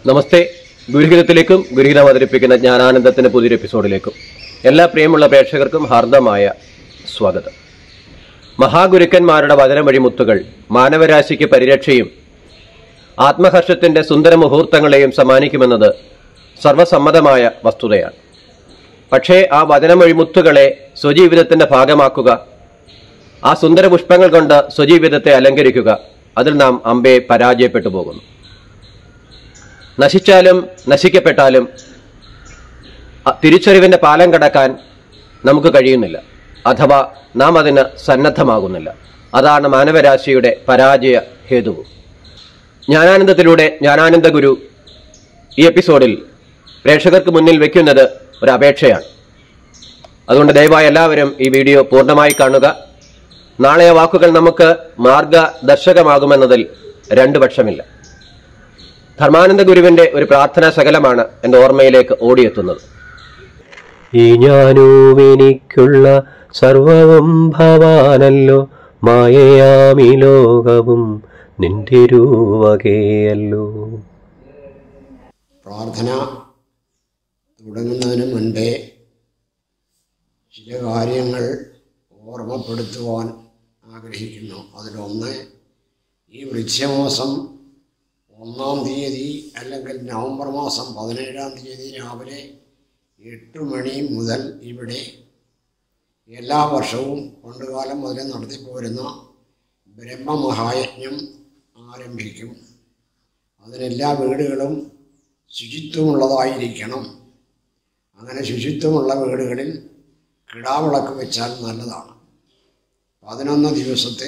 നമസ്തേ ഗുരുഹിതത്തിലേക്കും ഗുരുഹിതം അവതരിപ്പിക്കുന്ന ജ്ഞാനാനന്ദത്തിന്റെ പുതിയൊരു എപ്പിസോഡിലേക്കും എല്ലാ പ്രിയമുള്ള പ്രേക്ഷകർക്കും ഹാർദമായ സ്വാഗതം മഹാഗുരുക്കന്മാരുടെ വചന വഴിമുത്തുകൾ മാനവരാശിക്ക് പരിരക്ഷയും ആത്മഹർഷത്തിന്റെ സുന്ദര മുഹൂർത്തങ്ങളെയും സമ്മാനിക്കുമെന്നത് സർവസമ്മതമായ വസ്തുതയാണ് പക്ഷേ ആ വചന വഴിമുത്തുകളെ സ്വജീവിതത്തിന്റെ ഭാഗമാക്കുക ആ സുന്ദര പുഷ്പങ്ങൾ കൊണ്ട് സ്വജീവിതത്തെ അലങ്കരിക്കുക അതിൽ നാം അമ്പെ പരാജയപ്പെട്ടു പോകുന്നു നശിച്ചാലും നശിക്കപ്പെട്ടാലും അ- തിരിച്ചറിവിന്റെ പാലം കടക്കാൻ നമുക്ക് കഴിയുന്നില്ല അഥവാ നാം അതിന് സന്നദ്ധമാകുന്നില്ല അതാണ് മാനവരാശിയുടെ പരാജയ ഹേതുവും ജ്ഞാനാനന്ദത്തിലൂടെ ജ്ഞാനാനന്ദ ഗുരു ഈ എപ്പിസോഡിൽ പ്രേക്ഷകർക്ക് മുന്നിൽ വെക്കുന്നത് ഒരു അപേക്ഷയാണ് അതുകൊണ്ട് ദയവായി എല്ലാവരും ഈ വീഡിയോ പൂർണ്ണമായി കാണുക നാളെ ആ വാക്കുകൾ നമുക്ക് മാർഗദർശകമാകുമെന്നതിൽ രണ്ടു പക്ഷമില്ല ധർമാനന്ദ ഗുരുവിന്റെ ഒരു പ്രാർത്ഥനാ ശകലമാണ് എന്റെ ഓർമ്മയിലേക്ക് ഓടിയെത്തുന്നത് ഈ ഞാനും എനിക്കുള്ള സർവവും ഭവാനല്ലോ മായയാമി ലോകവും നിന്റെ രൂപകയല്ലോ പ്രാർത്ഥന തുടങ്ങുന്നതിന് മുൻപേ ചില കാര്യങ്ങൾ ഓർമ്മപ്പെടുത്തുവാൻ ആഗ്രഹിക്കുന്നു അതിലൊന്ന് ഈ വൃശ്യമാസം ഒന്നാം തീയതി അല്ലെങ്കിൽ നവംബർ മാസം പതിനേഴാം തീയതി രാവിലെ എട്ട് മണി മുതൽ ഇവിടെ എല്ലാ വർഷവും പണ്ടുകാലം മുതലേ നടത്തിപ്പോരുന്ന ബ്രഹ്മമഹായജ്ഞം ആരംഭിക്കും അതിനെല്ലാ വീടുകളും ശുചിത്വമുള്ളതായിരിക്കണം അങ്ങനെ ശുചിത്വമുള്ള വീടുകളിൽ കിടാവിളക്ക് വെച്ചാൽ നല്ലതാണ് പതിനൊന്ന് ദിവസത്തെ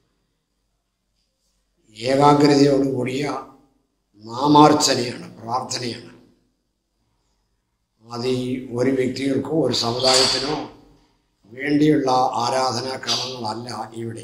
ഏകാഗ്രതയോടുകൂടിയ നാമാർച്ചനയാണ് പ്രാർത്ഥനയാണ് അത് ഈ ഒരു വ്യക്തികൾക്കോ ഒരു സമുദായത്തിനോ വേണ്ടിയുള്ള ആരാധനാക്രമങ്ങളല്ല ഇവിടെ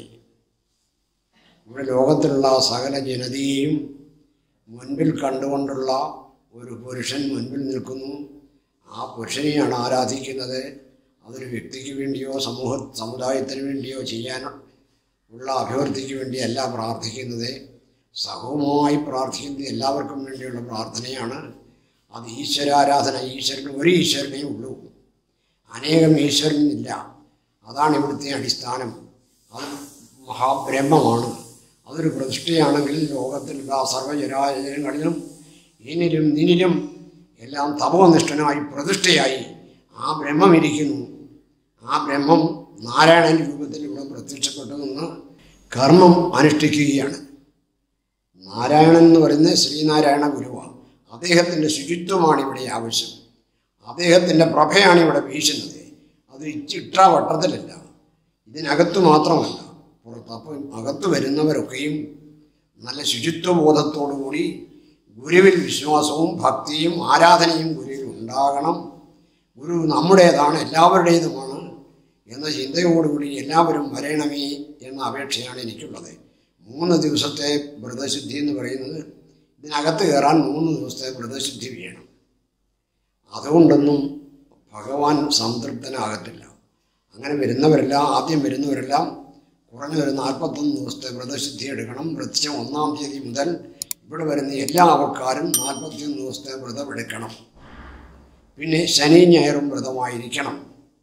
ഇവിടെ ലോകത്തിലുള്ള സകല ജനതയെയും മുൻപിൽ കണ്ടുകൊണ്ടുള്ള ഒരു പുരുഷൻ മുൻപിൽ നിൽക്കുന്നു ആ പുരുഷനെയാണ് ആരാധിക്കുന്നത് അതൊരു വ്യക്തിക്ക് വേണ്ടിയോ സമൂഹ സമുദായത്തിന് വേണ്ടിയോ ചെയ്യാൻ ഉള്ള അഭിവൃദ്ധിക്ക് വേണ്ടിയല്ല പ്രാർത്ഥിക്കുന്നത് സഹവുമായി പ്രാർത്ഥിക്കുന്നത് എല്ലാവർക്കും വേണ്ടിയുള്ള പ്രാർത്ഥനയാണ് അത് ഈശ്വരാരാധന ഈശ്വരൻ ഒരു ഈശ്വരനേ ഉള്ളൂ അനേകം ഈശ്വരനില്ല അതാണ് ഇവിടുത്തെ അടിസ്ഥാനം അത് മഹാബ്രഹ്മമാണ് അതൊരു പ്രതിഷ്ഠയാണെങ്കിൽ ലോകത്തിലുള്ള സർവ്വജരാചരങ്ങളിലും ഇനിലും നിനിലും എല്ലാം തപോനിഷ്ഠനായി പ്രതിഷ്ഠയായി ആ ബ്രഹ്മം ഇരിക്കുന്നു ആ ബ്രഹ്മം നാരായണൻ രൂപത്തിൽ ഇവിടെ പ്രത്യക്ഷപ്പെട്ടു നിന്ന് കർമ്മം അനുഷ്ഠിക്കുകയാണ് നാരായണൻ എന്ന് പറയുന്നത് ശ്രീനാരായണ ഗുരുവാണ് അദ്ദേഹത്തിൻ്റെ ശുചിത്വമാണ് ഇവിടെ ആവശ്യം അദ്ദേഹത്തിൻ്റെ പ്രഭയാണ് ഇവിടെ വീശുന്നത് അത് ചിട്ട വട്ടത്തിലല്ല ഇതിനകത്ത് മാത്രമല്ല പുറത്ത് അപ്പം അകത്ത് വരുന്നവരൊക്കെയും നല്ല ശുചിത്വബോധത്തോടുകൂടി ഗുരുവിൽ വിശ്വാസവും ഭക്തിയും ആരാധനയും ഗുരുവിൽ ഉണ്ടാകണം ഗുരു നമ്മുടേതാണ് എല്ലാവരുടേതുമാണ് എന്ന ചിന്തയോടുകൂടി എല്ലാവരും വരയണമേ എന്ന അപേക്ഷയാണ് എനിക്കുള്ളത് മൂന്ന് ദിവസത്തെ വ്രതശുദ്ധി എന്ന് പറയുന്നത് ഇതിനകത്ത് കയറാൻ മൂന്ന് ദിവസത്തെ വ്രതശുദ്ധി വേണം അതുകൊണ്ടൊന്നും ഭഗവാൻ സംതൃപ്തനാകത്തില്ല അങ്ങനെ വരുന്നവരെല്ലാം ആദ്യം വരുന്നവരെല്ലാം കുറഞ്ഞ ഒരു നാൽപ്പത്തൊന്ന് ദിവസത്തെ വ്രതശുദ്ധി എടുക്കണം വൃത്യം ഒന്നാം തീയതി മുതൽ ഇവിടെ വരുന്ന എല്ലാ ആൾക്കാരും നാൽപ്പത്തിയൊന്ന് ദിവസത്തെ വ്രതം എടുക്കണം പിന്നെ ശനി ഞായറും വ്രതമായിരിക്കണം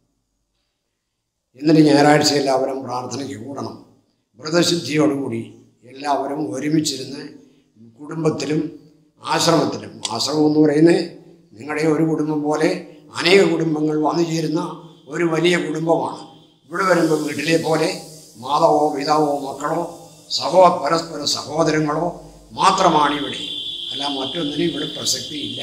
എന്നിട്ട് ഞായറാഴ്ച എല്ലാവരും പ്രാർത്ഥനയ്ക്ക് കൂടണം വ്രതശുദ്ധിയോടുകൂടി എല്ലാവരും ഒരുമിച്ചിരുന്ന് കുടുംബത്തിലും ആശ്രമത്തിലും ആശ്രമം എന്ന് പറയുന്നത് നിങ്ങളുടെ ഒരു കുടുംബം പോലെ അനേക കുടുംബങ്ങൾ വന്നു ചേരുന്ന ഒരു വലിയ കുടുംബമാണ് ഇവിടെ വരുമ്പോൾ വീട്ടിലെ പോലെ മാതാവോ പിതാവോ മക്കളോ സഹോ പരസ്പര സഹോദരങ്ങളോ മാത്രമാണ് ഇവിടെ അല്ല മറ്റൊന്നിനും ഇവിടെ പ്രസക്തിയില്ല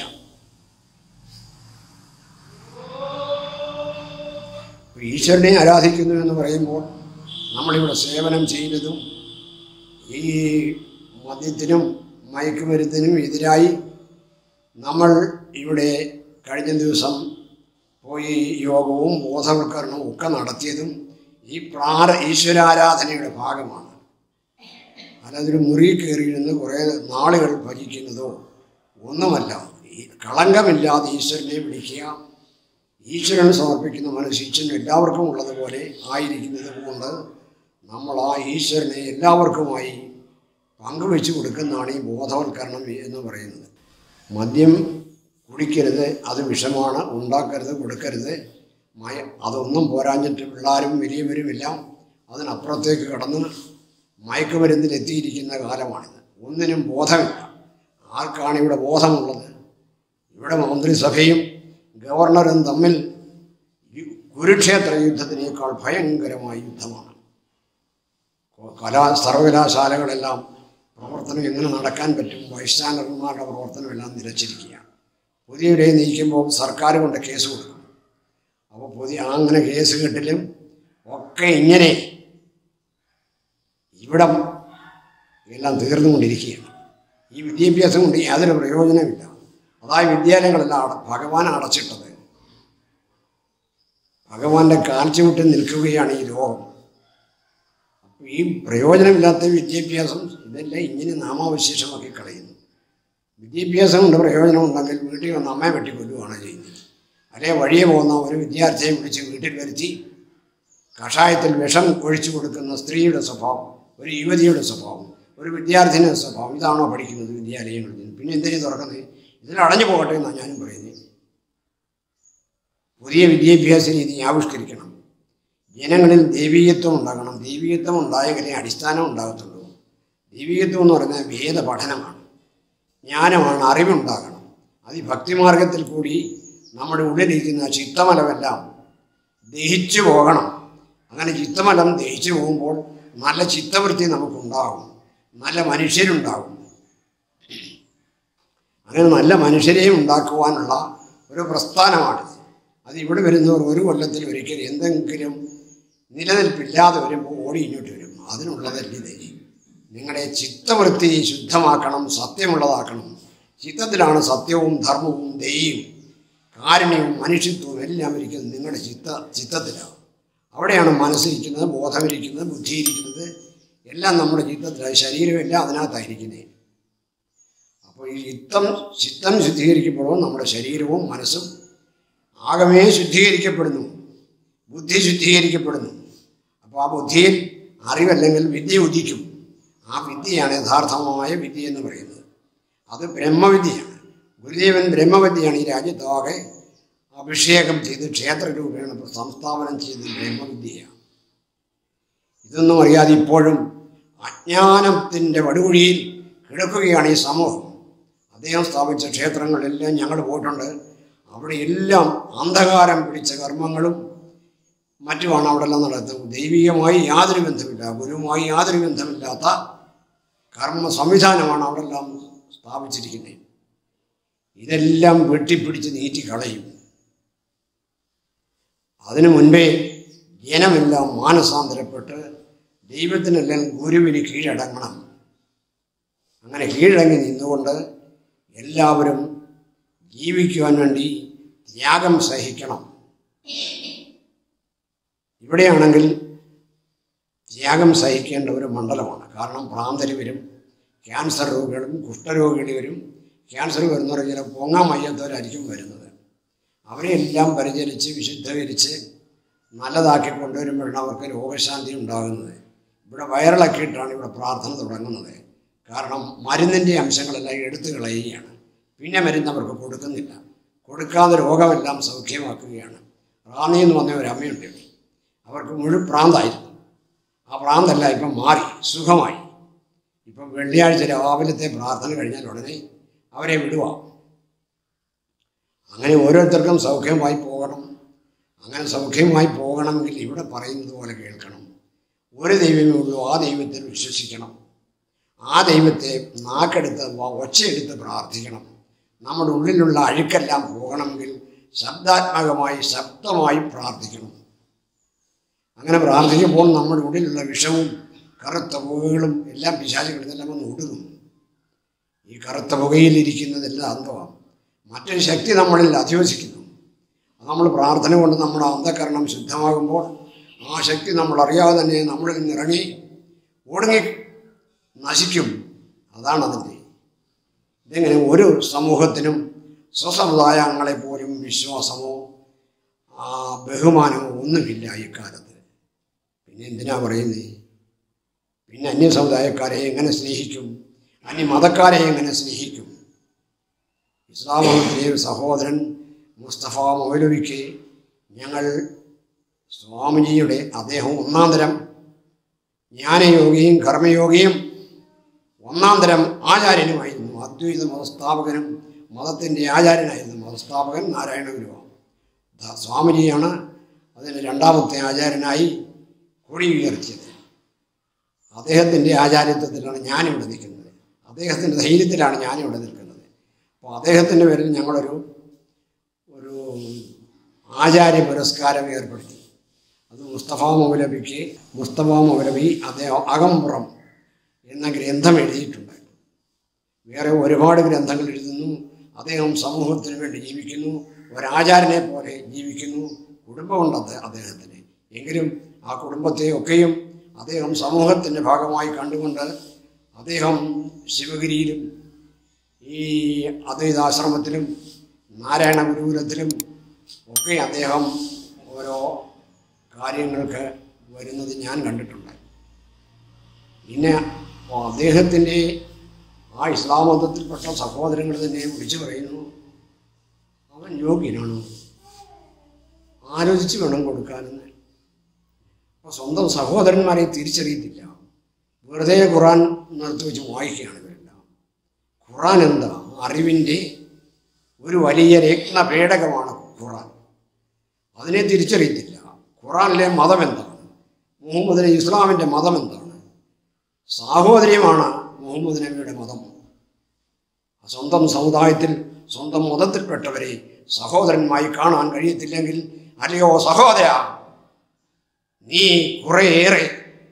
ഇപ്പോൾ ഈശ്വരനെ ആരാധിക്കുന്നു എന്ന് പറയുമ്പോൾ നമ്മളിവിടെ സേവനം ചെയ്യുന്നതും ഈ മദ്യത്തിനും മയക്കുമരുന്നിനും എതിരായി നമ്മൾ ഇവിടെ കഴിഞ്ഞ ദിവസം പോയി യോഗവും ബോധവൽക്കരണവും ഒക്കെ നടത്തിയതും ഈ പ്രാര ഈശ്വരാരാധനയുടെ ഭാഗമാണ് അല്ലാതൊരു മുറി കയറിയിരുന്ന് കുറേ നാളുകൾ ഭജിക്കുന്നതോ ഒന്നുമല്ല ഈ കളങ്കമില്ലാതെ ഈശ്വരനെ വിളിക്കുക ഈശ്വരന് സമർപ്പിക്കുന്ന മനസ്സ് ഈശ്വരൻ എല്ലാവർക്കും ഉള്ളതുപോലെ ആയിരിക്കുന്നത് കൊണ്ട് നമ്മൾ ആ ഈശ്വരനെ എല്ലാവർക്കുമായി പങ്കുവെച്ച് കൊടുക്കുന്നതാണ് ഈ ബോധവൽക്കരണം എന്ന് പറയുന്നത് മദ്യം കുടിക്കരുത് അത് വിഷമാണ് ഉണ്ടാക്കരുത് കൊടുക്കരുത് മയ അതൊന്നും പോരാഞ്ഞിട്ട് പിള്ളേരും വലിയവരുമെല്ലാം അതിനപ്പുറത്തേക്ക് കടന്ന് മയക്കുമരുന്നിലെത്തിയിരിക്കുന്ന കാലമാണിത് ഒന്നിനും ബോധമില്ല ആർക്കാണ് ഇവിടെ ബോധമുള്ളത് ഇവിടെ മന്ത്രിസഭയും ഗവർണറും തമ്മിൽ യു- കുരുക്ഷേത്ര യുദ്ധത്തിനേക്കാൾ ഭയങ്കരമായ യുദ്ധമാണ് കലാ സർവകലാശാലകളെല്ലാം പ്രവർത്തനം എങ്ങനെ നടക്കാൻ പറ്റും വൈസ് ചാൻസലർമാരുടെ പ്രവർത്തനമെല്ലാം നിലച്ചിരിക്കുകയാണ് പുതിയവരെ നീക്കുമ്പോൾ സർക്കാർ കൊണ്ട് കേസ് കൊടുക്കും അപ്പോൾ പുതിയ അങ്ങനെ കേസ് കെട്ടിലും ഒക്കെ ഇങ്ങനെ ഇവിടം എല്ലാം തീർന്നുകൊണ്ടിരിക്കുകയാണ് ഈ വിദ്യാഭ്യാസം കൊണ്ട് യാതൊരു പ്രയോജനമില്ല അതായ വിദ്യാലയങ്ങളെല്ലാം അട ഭഗവാൻ അടച്ചിട്ടത് ഭഗവാന്റെ കാൽച്ചുവിട്ട് നിൽക്കുകയാണ് ഈ ലോകം അപ്പോൾ ഈ പ്രയോജനമില്ലാത്ത വിദ്യാഭ്യാസം ഇതെല്ലാം ഇങ്ങനെ നാമാവശേഷമാക്കി കളയുന്നു വിദ്യാഭ്യാസം കൊണ്ട് പ്രയോജനം ഉണ്ടെങ്കിൽ വീട്ടിൽ വന്ന് അമ്മയെ വെട്ടി കൊല്ലുകയാണ് ചെയ്യുന്നത് അല്ലെ വഴിയെ പോകുന്ന ഒരു വിദ്യാർത്ഥിയെ വിളിച്ച് വീട്ടിൽ വരുത്തി കഷായത്തിൽ വിഷം ഒഴിച്ചു കൊടുക്കുന്ന സ്ത്രീയുടെ സ്വഭാവം ഒരു യുവതിയുടെ സ്വഭാവം ഒരു വിദ്യാർത്ഥിനിയുടെ സ്വഭാവം ഇതാണോ പഠിക്കുന്നത് വിദ്യാലയങ്ങളിൽ നിന്ന് പിന്നെ എന്തിനു തുറക്കുന്നത് ഇതിൽ അടഞ്ഞു പോകട്ടെ എന്നാണ് ഞാനും പറയുന്നത് പുതിയ വിദ്യാഭ്യാസ രീതി ആവിഷ്കരിക്കണം ജനങ്ങളിൽ ദൈവീയത്വം ഉണ്ടാകണം ദൈവീയത്വം ഉണ്ടായെങ്കിലേ അടിസ്ഥാനം ഉണ്ടാകത്തുള്ളൂ ദൈവീയത്വം എന്ന് പറയുന്നത് വേദ പഠനമാണ് ജ്ഞാനമാണ് അറിവുണ്ടാകണം അത് ഈ ഭക്തിമാർഗത്തിൽ കൂടി നമ്മുടെ ഉള്ളിലിരിക്കുന്ന ചിത്തമലമെല്ലാം ദഹിച്ചു പോകണം അങ്ങനെ ചിത്തമലം ദഹിച്ചു പോകുമ്പോൾ നല്ല ചിത്തവൃത്തി നമുക്കുണ്ടാകും നല്ല മനുഷ്യരുണ്ടാകും അങ്ങനെ നല്ല മനുഷ്യരെയും ഉണ്ടാക്കുവാനുള്ള ഒരു പ്രസ്ഥാനമാണിത് അത് ഇവിടെ വരുന്നവർ ഒരു കൊല്ലത്തിൽ ഒരിക്കൽ എന്തെങ്കിലും നിലനിൽപ്പില്ലാതെ വരുമ്പോൾ ഓടി ഇങ്ങോട്ട് വരും അതിനുള്ളതല്ല ഇത് നിങ്ങളുടെ ചിത്തവൃത്തി ശുദ്ധമാക്കണം സത്യമുള്ളതാക്കണം ചിത്തത്തിലാണ് സത്യവും ധർമ്മവും ദയയും കാരുണ്യവും മനുഷ്യത്വവും എല്ലാം ഇരിക്കുന്നത് നിങ്ങളുടെ ചിത്ത ചിത്തത്തിലാണ് അവിടെയാണ് മനസ്സിരിക്കുന്നത് ബോധമിരിക്കുന്നത് ബുദ്ധിയിരിക്കുന്നത് എല്ലാം നമ്മുടെ ചിത്തത്തിലാണ് ശരീരമെല്ലാം അതിനകത്തായിരിക്കുന്നത് അപ്പോൾ ഈ ചിത്തം ചിത്തം ശുദ്ധീകരിക്കപ്പെടുമ്പോൾ നമ്മുടെ ശരീരവും മനസ്സും ആകമേ ശുദ്ധീകരിക്കപ്പെടുന്നു ബുദ്ധി ശുദ്ധീകരിക്കപ്പെടുന്നു അപ്പോൾ ആ ബുദ്ധിയിൽ അറിവല്ലെങ്കിൽ വിദ്യ ഉദിക്കും ആ വിദ്യയാണ് യഥാർത്ഥമായ വിദ്യ എന്ന് പറയുന്നത് അത് ബ്രഹ്മവിദ്യയാണ് ഗുരുദേവൻ ബ്രഹ്മവിദ്യയാണ് ഈ രാജ്യത്താകെ അഭിഷേകം ചെയ്ത് ക്ഷേത്രരൂപേണ സംസ്ഥാപനം ചെയ്ത് ബ്രഹ്മവിദ്യയാണ് ഇതൊന്നും അറിയാതെ ഇപ്പോഴും അജ്ഞാനത്തിൻ്റെ വടുകുഴിയിൽ കിടക്കുകയാണ് ഈ സമൂഹം അദ്ദേഹം സ്ഥാപിച്ച ക്ഷേത്രങ്ങളിലെല്ലാം ഞങ്ങൾ പോയിട്ടുണ്ട് അവിടെ എല്ലാം അന്ധകാരം പിടിച്ച കർമ്മങ്ങളും മറ്റുമാണ് അവിടെ എല്ലാം നടത്തുന്നത് ദൈവികമായി യാതൊരു ബന്ധമില്ല ഗുരുവുമായി യാതൊരു ബന്ധമില്ലാത്ത കർമ്മ സംവിധാനമാണ് അവിടെ എല്ലാം സ്ഥാപിച്ചിരിക്കുന്നത് ഇതെല്ലാം വെട്ടിപ്പിടിച്ച് നീറ്റി കളയും അതിനു മുൻപേ ജനമെല്ലാം മാനസാന്തരപ്പെട്ട് ദൈവത്തിനെല്ലാം ഗുരുവിന് കീഴടങ്ങണം അങ്ങനെ കീഴടങ്ങി നിന്നുകൊണ്ട് എല്ലാവരും ജീവിക്കുവാൻ വേണ്ടി ത്യാഗം സഹിക്കണം ഇവിടെയാണെങ്കിൽ ത്യാഗം സഹിക്കേണ്ട ഒരു മണ്ഡലമാണ് കാരണം ഭ്രാന്തര് വരും ക്യാൻസർ രോഗികളും കുഷ്ഠരോഗികൾ വരും ക്യാൻസർ വരുന്നവർ ചില പൊങ്ങാൻ വയ്യാത്തവരായിരിക്കും വരുന്നത് അവരെയെല്ലാം പരിചരിച്ച് വിശുദ്ധീകരിച്ച് നല്ലതാക്കി കൊണ്ടുവരുമ്പോഴാണ് അവർക്ക് രോഗശാന്തി ഉണ്ടാകുന്നത് ഇവിടെ വയറിളക്കിയിട്ടാണ് ഇവിടെ പ്രാർത്ഥന തുടങ്ങുന്നത് കാരണം മരുന്നിൻ്റെ അംശങ്ങളെല്ലാം എടുത്തു കളയുകയാണ് പിന്നെ മരുന്ന് അവർക്ക് കൊടുക്കുന്നില്ല കൊടുക്കാതെ രോഗമെല്ലാം സൗഖ്യമാക്കുകയാണ് റാന്നി എന്ന് പറഞ്ഞ ഒരു അമ്മയുണ്ട് ഇവിടെ. അവർക്ക് മുഴുവൻ പ്രാന്തായിരുന്നു ആ പ്രാന്തല്ല ഇപ്പം മാറി സുഖമായി ഇപ്പം വെള്ളിയാഴ്ച രാവിലത്തെ പ്രാർത്ഥന കഴിഞ്ഞാൽ ഉടനെ അവരെ വിടുക അങ്ങനെ ഓരോരുത്തർക്കും സൗഖ്യമായി പോകണം അങ്ങനെ സൗഖ്യമായി പോകണമെങ്കിൽ ഇവിടെ പറയുന്നത് പോലെ കേൾക്കണം ഒരു ദൈവമേ ഉള്ളൂ ആ ദൈവത്തിൽ വിശ്വസിക്കണം ആ ദൈവത്തെ നാക്കെടുത്ത് വ- ഒച്ചയെടുത്ത് പ്രാർത്ഥിക്കണം നമ്മുടെ ഉള്ളിലുള്ള അഴുക്കെല്ലാം പോകണമെങ്കിൽ ശബ്ദാത്മകമായി ശബ്ദമായി പ്രാർത്ഥിക്കണം അങ്ങനെ പ്രാർത്ഥിക്കുമ്പോൾ നമ്മുടെ ഉള്ളിലുള്ള വിഷവും കറുത്ത പുകകളും എല്ലാം പിശാചുകളെല്ലാം ഒന്ന് ഒടുങ്ങും ഈ കറുത്ത പുകയിലിരിക്കുന്നതെല്ലാം അന്തമാണ് മറ്റൊരു ശക്തി നമ്മളിൽ അധിവസിക്കുന്നു നമ്മൾ പ്രാർത്ഥന കൊണ്ട് നമ്മുടെ അന്ധകരണം ശുദ്ധമാകുമ്പോൾ ആ ശക്തി നമ്മൾ അറിയാതെ തന്നെ നമ്മളിൽ നിന്നിറങ്ങി ഒടുങ്ങി നശിക്കും അതാണ് അതിൻ്റെ ഇതെങ്ങനെ ഒരു സമൂഹത്തിനും സ്വസമുദായങ്ങളെ പോലും വിശ്വാസമോ ആ ബഹുമാനമോ ഒന്നുമില്ല ഇക്കാലത്ത് പിന്നെ എന്തിനാ പറയുന്നത് പിന്നെ അന്യ സമുദായക്കാരെ എങ്ങനെ സ്നേഹിക്കും അന്യ മതക്കാരെ എങ്ങനെ സ്നേഹിക്കും ഇസ്ലാം മതത്തിലെ ഒരു സഹോദരൻ മുസ്തഫ മൗലവിക്ക് ഞങ്ങൾ സ്വാമിജിയുടെ അദ്ദേഹം ഒന്നാം തരം ജ്ഞാനയോഗിയും കർമ്മയോഗിയും ഒന്നാം തരം ആചാര്യനുമായിരുന്നു അദ്വൈത മതസ്ഥാപകനും മതത്തിൻ്റെ ആചാര്യനായിരുന്നു മതസ്ഥാപകൻ നാരായണ ഗുരുവാണ് ദാ സ്വാമിജിയാണ് അതിന് രണ്ടാമത്തെ ആചാര്യനായി കൊടി ഉയർത്തിയത് അദ്ദേഹത്തിൻ്റെ ആചാര്യത്വത്തിലാണ് ഞാനിവിടെ നിൽക്കുന്നത് അദ്ദേഹത്തിൻ്റെ ധൈര്യത്തിലാണ് ഞാനിവിടെ നിൽക്കുന്നത് അപ്പോൾ അദ്ദേഹത്തിൻ്റെ പേരിൽ ഞങ്ങളൊരു ഒരു ആചാര്യ പുരസ്കാരം ഏർപ്പെടുത്തി അത് മുസ്തഫ മൗലവിക്ക് മുസ്തഫ മൗലവി അദ്ദേഹം അകംപുറം എന്ന ഗ്രന്ഥം എഴുതിയിട്ടുണ്ട് വേറെ ഒരുപാട് ഗ്രന്ഥങ്ങൾ എഴുതുന്നു അദ്ദേഹം സമൂഹത്തിന് വേണ്ടി ജീവിക്കുന്നു ഒരാചാര്യനെ പോലെ ജീവിക്കുന്നു കുടുംബമുണ്ട് അദ്ദേഹ- അദ്ദേഹത്തിന് എങ്കിലും ആ കുടുംബത്തെയൊക്കെയും അദ്ദേഹം സമൂഹത്തിൻ്റെ ഭാഗമായി കണ്ടുകൊണ്ട് അദ്ദേഹം ശിവഗിരിയിലും ഈ അദ്വൈതാശ്രമത്തിലും നാരായണ ഗുരുകുലത്തിലും ഒക്കെ അദ്ദേഹം ഓരോ കാര്യങ്ങൾക്ക് വരുന്നത് ഞാൻ കണ്ടിട്ടുണ്ട് പിന്നെ അദ്ദേഹത്തിൻ്റെ ആ ഇസ്ലാം മതത്തിൽപ്പെട്ട സഹോദരങ്ങൾ തന്നെ വിളിച്ചു പറയുന്നു അവൻ യോഗ്യനാണ് ആലോചിച്ച് വേണം കൊടുക്കാനെന്ന് അപ്പോൾ സ്വന്തം സഹോദരന്മാരെ തിരിച്ചറിയത്തില്ല വെറുതെ ഖുറാൻ നിർത്തി വെച്ച് വായിക്കുകയാണ് ഇവരെല്ലാം ഖുറാൻ എന്താ അറിവിൻ്റെ ഒരു വലിയ രത്നപേടകമാണ് ഖുറാൻ അതിനെ തിരിച്ചറിയത്തില്ല ഖുറാനിലെ മതം എന്താണ് മുഹമ്മദിന് ഇസ്ലാമിൻ്റെ മതം എന്താണ് സാഹോദര്യമാണ് മുഹമ്മദ് നബിയുടെ മതം സ്വന്തം സമുദായത്തിൽ സ്വന്തം മതത്തിൽപ്പെട്ടവരെ സഹോദരന്മായി കാണാൻ കഴിയത്തില്ലെങ്കിൽ അല്ലയോ സഹോദര നീ കുറേയേറെ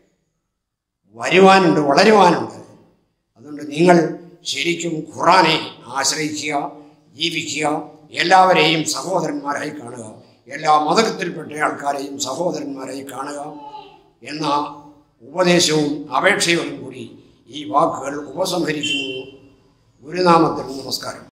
വരുവാനുണ്ട് വളരുവാനുണ്ട് അതുകൊണ്ട് നിങ്ങൾ ശരിക്കും ഖുറാനെ ആശ്രയിക്കുക ജീവിക്കുക എല്ലാവരെയും സഹോദരന്മാരായി കാണുക എല്ലാ മതത്തിൽപ്പെട്ട ആൾക്കാരെയും സഹോദരന്മാരായി കാണുക എന്ന ഉപദേശവും അപേക്ഷയോടും കൂടി ഈ വാക്കുകൾ ഉപസംഹരിക്കുന്നു ഗുരുനാമത്തിൽ നമസ്കാരം